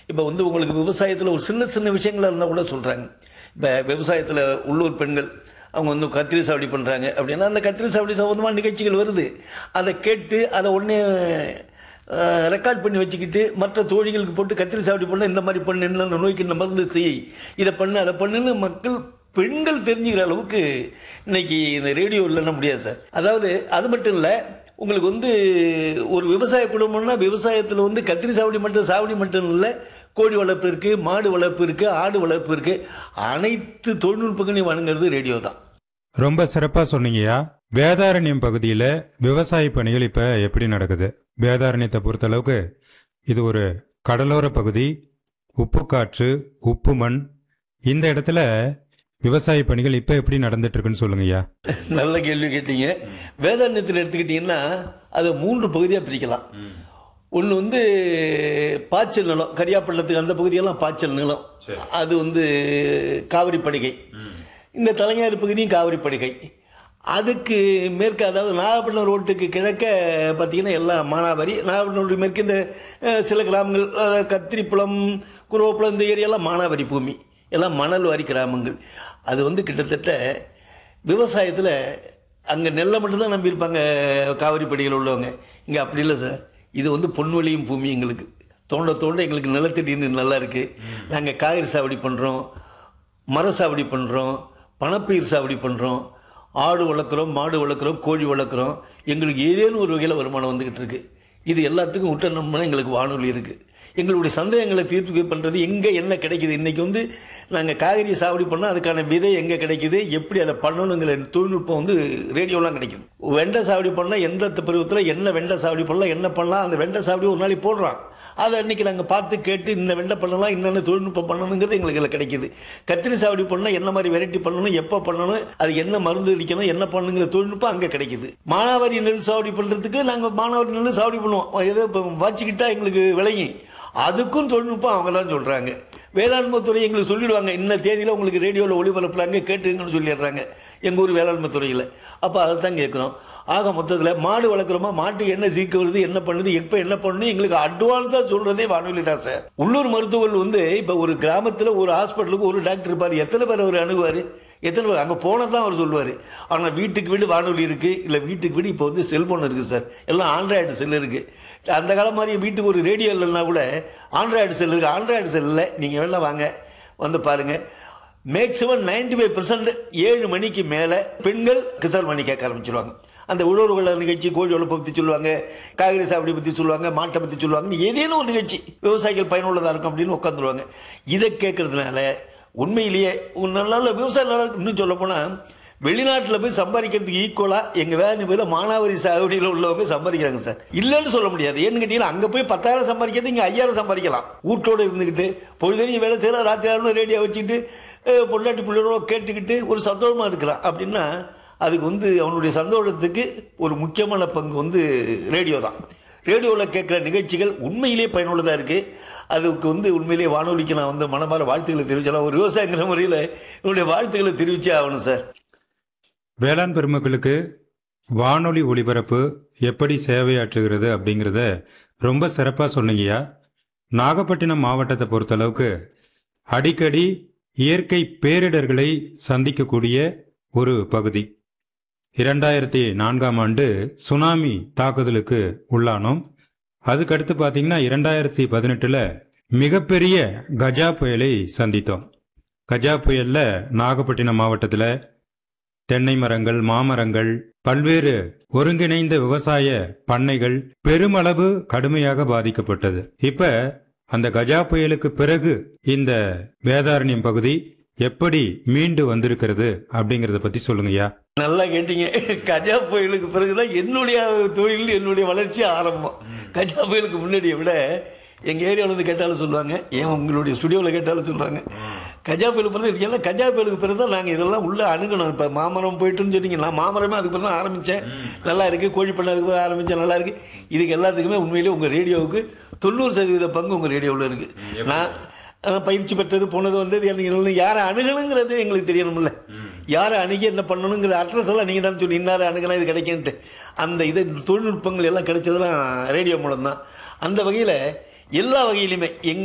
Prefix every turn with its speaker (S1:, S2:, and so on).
S1: இப்போ வந்து உங்களுக்கு விவசாயத்தில் ஒரு சின்ன சின்ன விஷயங்களா இருந்தால் கூட சொல்கிறாங்க இப்போ விவசாயத்தில் உள்ளூர் பெண்கள் அவங்க வந்து கத்திரி சாவடி பண்ணுறாங்க அப்படின்னா அந்த கத்திரி சாவடி சம்மந்தமான நிகழ்ச்சிகள் வருது அதை கேட்டு அதை உடனே ரெக்கார்ட் பண்ணி வச்சுக்கிட்டு மற்ற தோழிகளுக்கு போட்டு கத்திரி சாவடி பண்ண இந்த மாதிரி பண்ணு இந்த நோய்க்கு இந்த மருந்து செய் இதை பண்ணு அதை பண்ணுன்னு மக்கள் பெண்கள் தெரிஞ்சுக்கிற அளவுக்கு இன்னைக்கு இந்த ரேடியோ இல்லைன்னா முடியாது சார் அதாவது அது மட்டும் இல்லை உங்களுக்கு வந்து ஒரு விவசாய குடும்பம்னா விவசாயத்தில் வந்து கத்திரி சாவடி மட்டும் சாவடி மட்டும் இல்லை கோழி வளர்ப்பு இருக்குது மாடு வளர்ப்பு இருக்குது ஆடு வளர்ப்பு இருக்குது அனைத்து தொழில்நுட்பங்களையும் வழங்குறது ரேடியோ தான்
S2: ரொம்ப சிறப்பா சொன்னீங்கய்யா வேதாரண்யம் பகுதியில விவசாய பணிகள் இப்ப எப்படி நடக்குது வேதாரண்யத்தை பொறுத்தளவுக்கு இது ஒரு கடலோர பகுதி உப்பு காற்று உப்பு மண் இந்த இடத்துல விவசாய பணிகள் இப்ப எப்படி நடந்துட்டு இருக்குன்னு சொல்லுங்கய்யா
S1: நல்ல கேள்வி கேட்டீங்க வேதாரண்யத்தில் எடுத்துக்கிட்டிங்கன்னா அதை மூன்று பகுதியாக பிரிக்கலாம் ஒன்று வந்து பாய்ச்சல் நிலம் கரியாப்பள்ளத்துக்கு அந்த பகுதியெல்லாம் பாய்ச்சல் நிலம் அது வந்து காவிரி படுகை இந்த தலைஞாறு பகுதியும் காவிரி படுகை அதுக்கு மேற்கு அதாவது நாகப்பட்டினம் ரோட்டுக்கு கிழக்க பார்த்தீங்கன்னா எல்லாம் மானாவாரி நாகப்பட்டினம் ரோட்டுக்கு மேற்கு இந்த அஹ், சில கிராமங்கள் அதாவது கத்திரிப்புலம் குரோப்புலம் இந்த ஏரியாலாம் மானாவாரி பூமி எல்லாம் மணல் வாரி கிராமங்கள் அது வந்து கிட்டத்தட்ட விவசாயத்தில் அங்கே நெல்லை மட்டும்தான் நம்பியிருப்பாங்க காவிரி படியில் உள்ளவங்க இங்கே அப்படி இல்லை சார் இது வந்து பொன்வெளியும் பூமி எங்களுக்கு தோண்ட தோண்ட எங்களுக்கு நிலத்தடி நீர் நல்லா இருக்குது நாங்கள் காய்கறி சாவடி பண்ணுறோம் மர சாவடி பண்ணுறோம் பணப்பயிர் சாவடி பண்ணுறோம் ஆடு வளர்க்குறோம் மாடு வளர்க்குறோம் கோழி வளர்க்குறோம் எங்களுக்கு ஏதேனும் ஒரு வகையில் வருமானம் வந்துக்கிட்டு இருக்கு இது எல்லாத்துக்கும் விட்ட நம்ம எங்களுக்கு வானொலி இருக்குது எங்களுடைய சந்தேகங்களை தீர்த்து பண்ணுறது எங்கே என்ன கிடைக்குது இன்றைக்கி வந்து நாங்கள் காய்கறி சாவடி பண்ணால் அதுக்கான விதை எங்கே கிடைக்குது எப்படி அதை பண்ணணுங்கிற தொழில்நுட்பம் வந்து ரேடியோலாம் கிடைக்குது வெண்டை சாவடி பண்ணால் எந்த பருவத்தில் என்ன வெண்டை சாவடி பண்ணலாம் என்ன பண்ணலாம் அந்த வெண்டை சாவடி ஒரு நாளைக்கு போடுறான் அதை அன்றைக்கி நாங்கள் பார்த்து கேட்டு இந்த வெண்டை பண்ணலாம் என்னென்ன தொழில்நுட்பம் பண்ணணுங்கிறது எங்களுக்கு இதில் கிடைக்குது கத்திரி சாவடி பண்ணால் என்ன மாதிரி வெரைட்டி பண்ணணும் எப்போ பண்ணணும் அது என்ன மருந்து அடிக்கணும் என்ன பண்ணுங்கிற தொழில்நுட்பம் அங்கே கிடைக்குது மானாவாரி நெல் சாவடி பண்ணுறதுக்கு நாங்கள் மானாவாரி நெல் சாவடி பண்ணுவோம் ஏதோ இப்போ வச்சுக்கிட்டா எங்களுக்கு விளையும் அதுக்கும் தொழில்நுட்பம் அவங்க தான் சொல்கிறாங்க வேளாண்மை துறை எங்களுக்கு சொல்லிடுவாங்க இன்ன தேதியில் உங்களுக்கு ரேடியோவில் ஒளிபரப்புறாங்க கேட்டுங்கன்னு சொல்லிடுறாங்க எங்கள் ஊர் வேளாண்மை துறையில் அப்போ அதை தான் கேட்குறோம் ஆக மொத்தத்தில் மாடு வளர்க்குறோமா மாட்டுக்கு என்ன சீக்க வருது என்ன பண்ணுது எப்போ என்ன பண்ணணும் எங்களுக்கு அட்வான்ஸாக சொல்கிறதே வானொலி தான் சார் உள்ளூர் மருத்துவர்கள் வந்து இப்போ ஒரு கிராமத்தில் ஒரு ஹாஸ்பிட்டலுக்கு ஒரு டாக்டர் இருப்பார் எத்தனை பேர் அவர் அணுகுவார் எத்தனை பேர் அங்கே போனால் தான் அவர் சொல்லுவார் ஆனால் வீட்டுக்கு வீடு வானொலி இருக்குது இல்லை வீட்டுக்கு வீடு இப்போ வந்து செல்ஃபோன் இருக்குது சார் எல்லாம் ஆண்ட்ராய்டு செல் இருக்குது அந்த காலம் மாதிரி வீட்டுக்கு ஒரு ரேடியோ இல்லைன்னா கூட ஆண்ட்ராய்டு செல் இருக்குது ஆண்ட்ராய்டு செல்லில் நீங்கள் வெளில வாங்க வந்து பாருங்கள் மேக்ஸிமம் நைன்டி ஃபைவ் பர்சன்ட் ஏழு மணிக்கு மேலே பெண்கள் கிசான் மணி கேட்க ஆரம்பிச்சிருவாங்க அந்த உழவுகள நிகழ்ச்சி கோழி வளர்ப்பை பற்றி சொல்லுவாங்க காய்கறி சாவடி பற்றி சொல்லுவாங்க மாட்டை பற்றி சொல்லுவாங்க ஏதேனும் ஒரு நிகழ்ச்சி விவசாயிகள் பயனுள்ளதாக இருக்கும் அப்படின்னு உட்காந்துருவாங்க இதை கேட்கறதுனால உண்மையிலேயே ஒரு நல்ல நல்ல விவசாயம் நல்லா இருக்கு. இன்னும் சொல்லப்போனால் வெளிநாட்டில் போய் சம்பாதிக்கிறதுக்கு ஈக்குவலாக எங்கள் வேலை பேர் மானாவாரி சாகுடியில் உள்ளவங்க சம்பாதிக்கிறாங்க சார் இல்லைன்னு சொல்ல முடியாது ஏன்னு கேட்டீங்கன்னா அங்கே போய் பத்தாயிரம் சம்பாதிக்கிறது இங்கே ஐயாயிரம் சம்பாதிக்கலாம் வீட்டோடு இருந்துக்கிட்டு பொழுதனையும் வேலை செய்யலாம் ராத்திரி ஆகணும் ரேடியோ வச்சுக்கிட்டு அஹ், பொண்டாட்டி பிள்ளைகளோட கேட்டுக்கிட்டு ஒரு சந்தோஷமாக இருக்கலாம் அப்படின்னா அதுக்கு வந்து அவனுடைய சந்தோஷத்துக்கு ஒரு முக்கியமான பங்கு வந்து ரேடியோ தான் ரேடியோவில் கேட்குற நிகழ்ச்சிகள் உண்மையிலேயே பயனுள்ளதாக இருக்குது அதுக்கு வந்து உண்மையிலேயே வானொலிக்கு நான் வந்து மனமார வாழ்த்துக்களை தெரிவிச்சலாம் ஒரு விவசாயிங்கிற முறையில் என்னுடைய வாழ்த்துக்களை தெரிவிச்சே ஆகணும் சார்
S2: வேளாண் பெருமக்களுக்கு வானொலி ஒளிபரப்பு எப்படி சேவையாற்றுகிறது அப்படிங்கிறத ரொம்ப சிறப்பாக சொன்னீங்கய்யா நாகப்பட்டினம் மாவட்டத்தை பொறுத்தளவுக்கு அடிக்கடி இயற்கை பேரிடர்களை சந்திக்கக்கூடிய ஒரு பகுதி இரண்டாயிரத்தி நான்காம் ஆண்டு சுனாமி தாக்குதலுக்கு உள்ளானோம் அதுக்கடுத்து பார்த்தீங்கன்னா இரண்டாயிரத்தி பதினெட்டில் மிகப்பெரிய கஜா புயலை சந்தித்தோம் கஜா புயலில் நாகப்பட்டினம் மாவட்டத்தில் தென்னை மரங்கள் மாமரங்கள் பல்வேறு ஒருங்கிணைந்த விவசாய பண்ணைகள் பெருமளவு கடுமையாக பாதிக்கப்பட்டது இப்ப அந்த கஜா புயலுக்கு பிறகு இந்த வேதாரண்யம் பகுதி எப்படி மீண்டு வந்திருக்கிறது அப்படிங்கறத பத்தி சொல்லுங்கய்யா
S1: நல்லா கேட்டீங்க கஜா புயலுக்கு பிறகுதான் என்னுடைய தொழில் என்னுடைய வளர்ச்சி ஆரம்பம் கஜா புயலுக்கு முன்னாடியை விட எங்கள் ஏரியாவில் வந்து கேட்டாலும் சொல்லுவாங்க ஏன் உங்களுடைய ஸ்டுடியோவில் கேட்டாலும் சொல்லுவாங்க கஜா புயலுக்கு பிறகு எல்லாம் கஜா புயலுக்கு பிறகு தான் நாங்கள் இதெல்லாம் உள்ளே அணுகணும் இப்போ மாமரம் போயிட்டுன்னு சொன்னீங்க நான் மாமரமே அதுக்கு பிறகு தான் ஆரம்பித்தேன் நல்லா இருக்குது கோழி பண்ண அதுக்கு பிறகு ஆரம்பித்தேன் நல்லா இருக்குது இதுக்கு எல்லாத்துக்குமே உண்மையிலேயே உங்கள் ரேடியோவுக்கு தொண்ணூறு சதவீத பங்கு உங்கள் ரேடியோவில் இருக்குது நான் அஹ் பயிற்சி பெற்றது போனது வந்தது எனக்கு யாரை அணுகணுங்கிறது எங்களுக்கு தெரியணும்ல யாரை அணுகி என்ன பண்ணணுங்கிற அட்ரஸ் எல்லாம் நீங்கள் தான் சொல்லி இன்னார அணுகலாம் இது கிடைக்குன்ட்டு அந்த இது தொழில்நுட்பங்கள் எல்லாம் கிடைச்சதெல்லாம் ரேடியோ மூலம் தான் அந்த வகையில் எல்லா வகையிலுமே எங்க